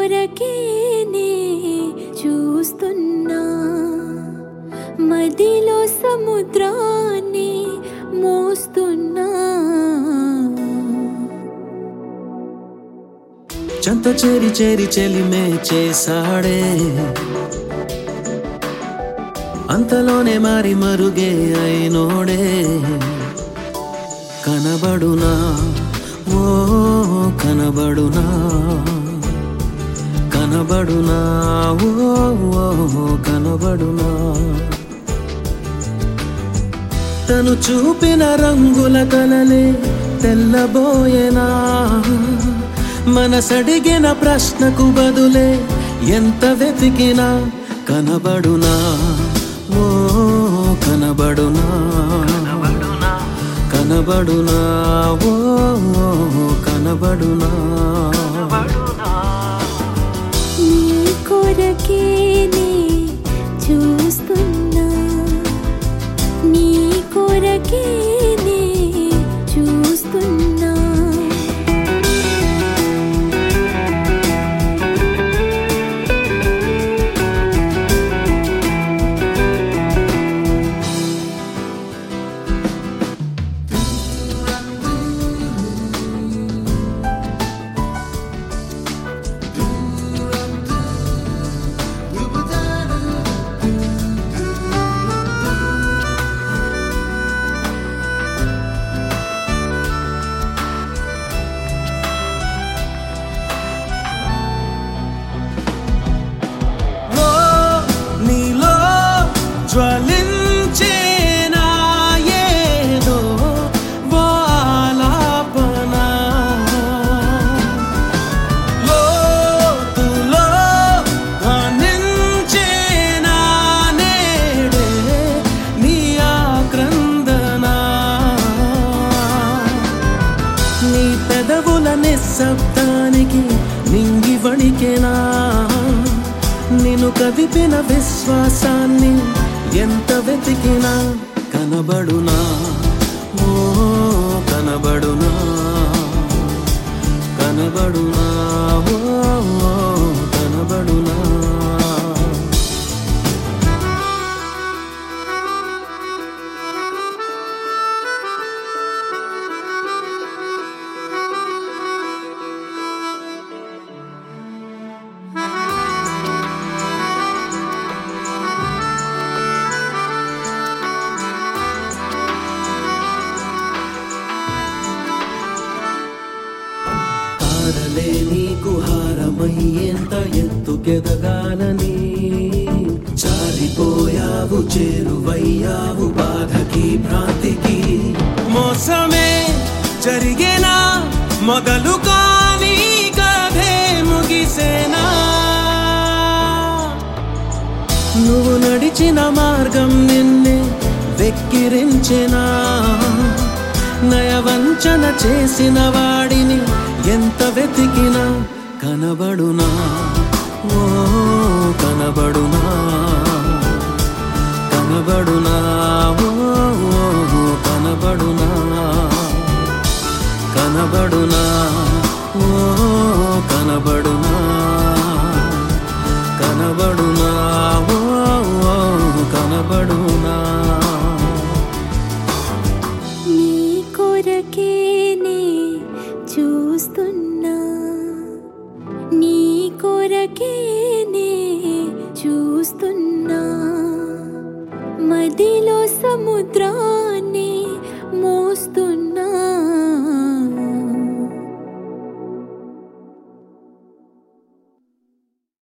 కొరకే నే చూస్తున్నా మదిలో సముద్రాన్ని మోస్తున్నా చెంత చేరి చేరి చెలిమే చేసాడే అంతలోనే మారి మరుగే అయినోడే కనబడునా ఓ కనబడునా కనబడునా ఓ ఓ, కనబడునా తను చూపిన రంగుల కలలే తెల్లబోయేనా మనసడిగిన ప్రశ్నకు బదులే ఎంత వెతికినా కనబడునా ఓ కనబడునా కనబడునా ఓ ఓ, కనబడునా నీ కొరకే నే చూస్తున్నా నీ కొరకే నే చూస్తున్నా ఓ నీలో జ్వలించేనా ఏదో ఓ ఆలాపన లోతులో ధ్వనించేనా నేడే నీ ఆక్రందన నీ పెదవుల నిశ్శబ్దానికి నింగి వణికెనా నిన్ను కదిపిన విశ్వాసాన్ని ఎంత వెతికినా కనబడునా ఓ కనబడునా కనబడునా ఓ ఓ, కనబడునా తారలే నీకు హారమయ్యేంత ఎత్తుకెదగాలని జారిపోయావు చేరువయ్యావు బాధకి భ్రాంతికి మోసమే జరిగేనా మొదలు కానీ కథే ముగిసేనా నువ్వు నడిచిన మార్గం నిన్నే వెక్కిరించెనా నయవంచన చేసిన వాడిని ఎంత వెతికినా కనబడునా ఓ కనబడునా కనబడునా ఓ ఓ, కనబడునా కనబడునా ఓ కనబడునా కనబడునా ఓ ఓ, కనబడునా నీ కొరకే నే చూస్తున్నా నీ కొరకే నే చూస్తున్నా మదిలో సముద్రా